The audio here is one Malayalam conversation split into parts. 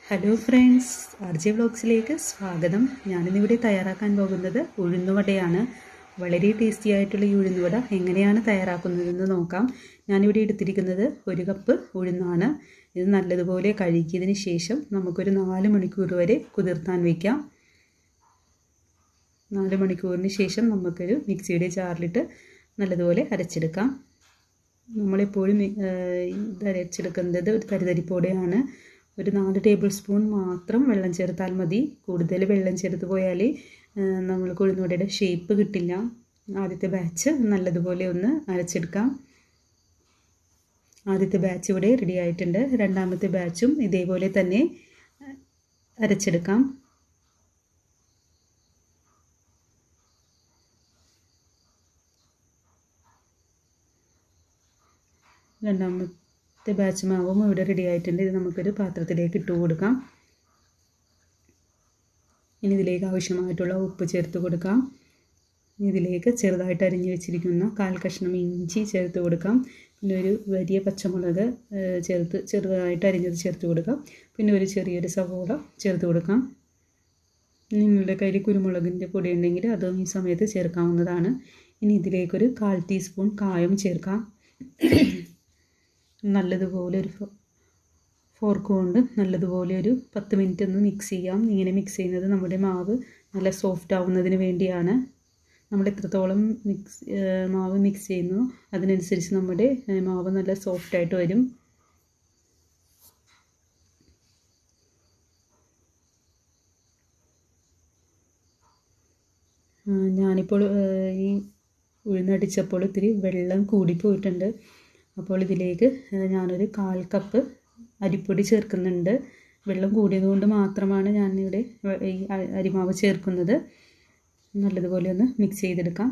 ഹലോ ഫ്രണ്ട്സ് ആർ ജെ വ്ളോഗ്സിലേക്ക് സ്വാഗതം ഞാനിന്നിവിടെ തയ്യാറാക്കാൻ പോകുന്നത് ഉഴുന്നുവടയാണ് വളരെ ടേസ്റ്റി ആയിട്ടുള്ള ഈ ഉഴുന്നുവട എങ്ങനെയാണ് തയ്യാറാക്കുന്നതെന്ന് നോക്കാം ഞാനിവിടെ എടുത്തിരിക്കുന്നത് ഒരു കപ്പ് ഉഴുന്നാണ് ഇത് നല്ലതുപോലെ കഴുകിയതിന് ശേഷം നമുക്കൊരു നാല് മണിക്കൂർ വരെ കുതിർത്താൻ വയ്ക്കാം നാല് മണിക്കൂറിന് ശേഷം നമുക്കൊരു മിക്സിയുടെ ജാറിലിട്ട് നല്ലതുപോലെ അരച്ചെടുക്കാം നമ്മളെപ്പോഴും ഇത് അരച്ചെടുക്കുന്നത് ഒരു തരിതരിപ്പോടെയാണ് ഒരു നാല് ടേബിൾ സ്പൂൺ മാത്രം വെള്ളം ചേർത്താൽ മതി കൂടുതൽ വെള്ളം ചേർത്ത് പോയാൽ നമ്മൾ ഉഴുന്നുവടയുടെ ഷേപ്പ് കിട്ടില്ല ആദ്യത്തെ ബാച്ച് നല്ലതുപോലെ ഒന്ന് അരച്ചെടുക്കാം ആദ്യത്തെ ബാച്ച് ഇവിടെ റെഡി ആയിട്ടുണ്ട് രണ്ടാമത്തെ ബാച്ചും ഇതേപോലെ തന്നെ അരച്ചെടുക്കാം രണ്ടാമത്തെ ബാച്ച് മാവും ഇവിടെ റെഡി ആയിട്ടുണ്ട് ഇത് നമുക്കൊരു പാത്രത്തിലേക്ക് ഇട്ട് കൊടുക്കാം ഇനി ഇതിലേക്ക് ആവശ്യമായിട്ടുള്ള ഉപ്പ് ചേർത്ത് കൊടുക്കാം ഇതിലേക്ക് ചെറുതായിട്ട് അരിഞ്ഞു വെച്ചിരിക്കുന്ന കാൽ കഷ്ണം ഇഞ്ചി ചേർത്ത് കൊടുക്കാം പിന്നെ ഒരു വലിയ പച്ചമുളക് ചേർത്ത് ചെറുതായിട്ട് അരിഞ്ഞത് ചേർത്ത് കൊടുക്കാം പിന്നെ ഒരു ചെറിയൊരു സവോള ചേർത്ത് കൊടുക്കാം നിങ്ങളുടെ കയ്യിൽ കുരുമുളകിൻ്റെ പൊടി ഉണ്ടെങ്കിൽ അതും ഈ സമയത്ത് ചേർക്കാവുന്നതാണ് ഇനി ഇതിലേക്കൊരു കാൽ ടീസ്പൂൺ കായം ചേർക്കാം നല്ലതുപോലെ ഒരു ഫോർക്ക് കൊണ്ട് നല്ലതുപോലെ ഒരു പത്ത് മിനിറ്റ് ഒന്ന് മിക്സ് ചെയ്യാം ഇങ്ങനെ മിക്സ് ചെയ്യുന്നത് നമ്മുടെ മാവ് നല്ല സോഫ്റ്റ് ആവുന്നതിന് വേണ്ടിയാണ് നമ്മൾ എത്രത്തോളം മിക്സ് മാവ് മിക്സ് ചെയ്യുന്നു അതിനനുസരിച്ച് നമ്മുടെ മാവ് നല്ല സോഫ്റ്റായിട്ട് വരും ഞാനിപ്പോൾ ഈ ഉഴുന്നടിച്ചപ്പോൾ ഇത്തിരി വെള്ളം കൂടിപ്പോയിട്ടുണ്ട് അപ്പോൾ ഇതിലേക്ക് ഞാനൊരു കാൽ കപ്പ് അരിപ്പൊടി ചേർക്കുന്നുണ്ട് വെള്ളം കൂടിയതുകൊണ്ട് മാത്രമാണ് ഞാനിവിടെ ഈ അരിമാവ് ചേർക്കുന്നത് നല്ലതുപോലെ ഒന്ന് മിക്സ് ചെയ്തെടുക്കാം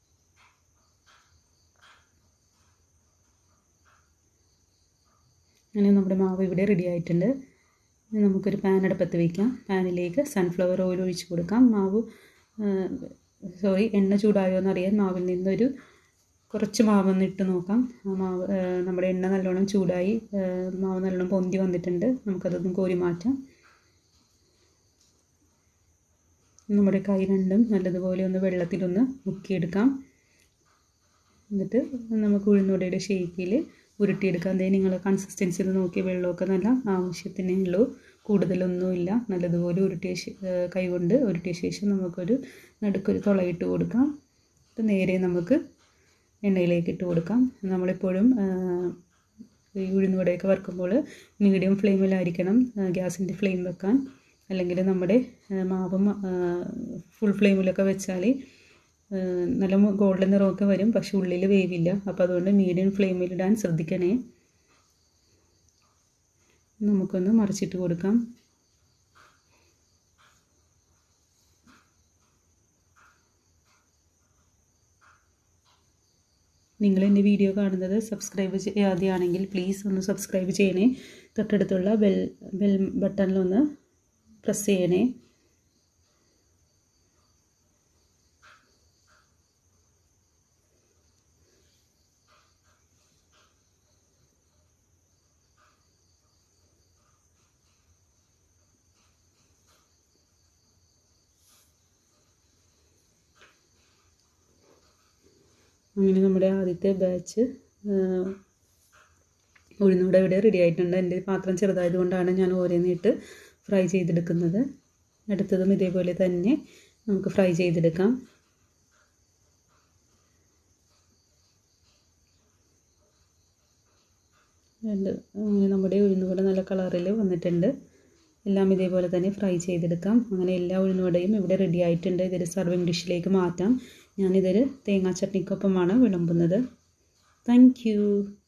അങ്ങനെ നമ്മുടെ മാവ് ഇവിടെ റെഡി ആയിട്ടുണ്ട് നമുക്കൊരു പാൻ അടുപ്പത്ത് വയ്ക്കാം പാനിലേക്ക് സൺഫ്ലവർ ഓയിൽ ഒഴിച്ച് കൊടുക്കാം മാവ് സോറി എണ്ണ ചൂടായോ എന്നറിയാൻ മാവിൽ നിന്നൊരു കുറച്ച് മാവൊന്ന് ഇട്ട് നോക്കാം മാവ് നമ്മുടെ എണ്ണ നല്ലോണം ചൂടായി മാവ് നല്ലോണം പൊന്തി വന്നിട്ടുണ്ട് നമുക്കതൊന്ന് കോരി മാറ്റാം നമ്മുടെ കൈ രണ്ടും നല്ലതുപോലെ ഒന്ന് വെള്ളത്തിലൊന്ന് മുക്കിയെടുക്കാം എന്നിട്ട് നമുക്ക് ഉഴുന്നുവടയുടെ ഷേപ്പിൽ ഉരുട്ടിയെടുക്കാം അതേ നിങ്ങൾ കൺസിസ്റ്റൻസിയിൽ നോക്കി വെള്ളമൊക്കെ നല്ല ആവശ്യത്തിനേ ഉള്ളൂ കൂടുതലൊന്നുമില്ല നല്ലതുപോലെ ഉരുട്ടിയ കൈ കൊണ്ട് ഉരുട്ടിയ ശേഷം നമുക്കൊരു നടുക്കൊരു തുളയിട്ട് കൊടുക്കാം നേരെ നമുക്ക് എണ്ണയിലേക്ക് ഇട്ട് കൊടുക്കാം നമ്മളെപ്പോഴും ഈ ഉഴുന്നുവടയൊക്കെ വറുക്കുമ്പോൾ മീഡിയം ഫ്ലെയിമിലായിരിക്കണം ഗ്യാസിൻ്റെ ഫ്ലെയിം വെക്കാൻ അല്ലെങ്കിൽ നമ്മുടെ മാവ് ഫുൾ ഫ്ലെയിമിലൊക്കെ വെച്ചാൽ നല്ല ഗോൾഡൻ നിറമൊക്കെ വരും പക്ഷെ ഉള്ളിൽ വേവില്ല അപ്പോൾ അതുകൊണ്ട് മീഡിയം ഫ്ലെയിമിലിടാൻ ശ്രദ്ധിക്കണേ നമുക്കൊന്ന് മറിച്ചിട്ട് കൊടുക്കാം നിങ്ങൾ എൻ്റെ വീഡിയോ കാണുന്നത് സബ്സ്ക്രൈബ് ചെയ്യാതെയാണെങ്കിൽ പ്ലീസ് ഒന്ന് സബ്സ്ക്രൈബ് ചെയ്യണേ തൊട്ടടുത്തുള്ള ബെൽ ബെൽ ബട്ടണിലൊന്ന് പ്രസ് ചെയ്യണേ അങ്ങനെ നമ്മുടെ ആദ്യത്തെ ബാച്ച് ഉഴുന്നൂടെ ഇവിടെ റെഡി ആയിട്ടുണ്ട് എൻ്റെ പാത്രം ചെറുതായതുകൊണ്ടാണ് ഞാൻ ഓരോന്നിട്ട് ഫ്രൈ ചെയ്തെടുക്കുന്നത് അടുത്തതും ഇതേപോലെ തന്നെ നമുക്ക് ഫ്രൈ ചെയ്തെടുക്കാം രണ്ട് അങ്ങനെ നമ്മുടെ ഉഴുന്നുവട നല്ല കളറിൽ വന്നിട്ടുണ്ട് എല്ലാം ഇതേപോലെ തന്നെ ഫ്രൈ ചെയ്തെടുക്കാം അങ്ങനെ എല്ലാ ഉഴുന്നുവടയും ഇവിടെ റെഡി ആയിട്ടുണ്ട് ഇതൊരു സർവിങ് ഡിഷിലേക്ക് മാറ്റാം ഞാനിതൊരു തേങ്ങാ ചട്നിക്കൊപ്പമാണ് വിളമ്പുന്നത് താങ്ക്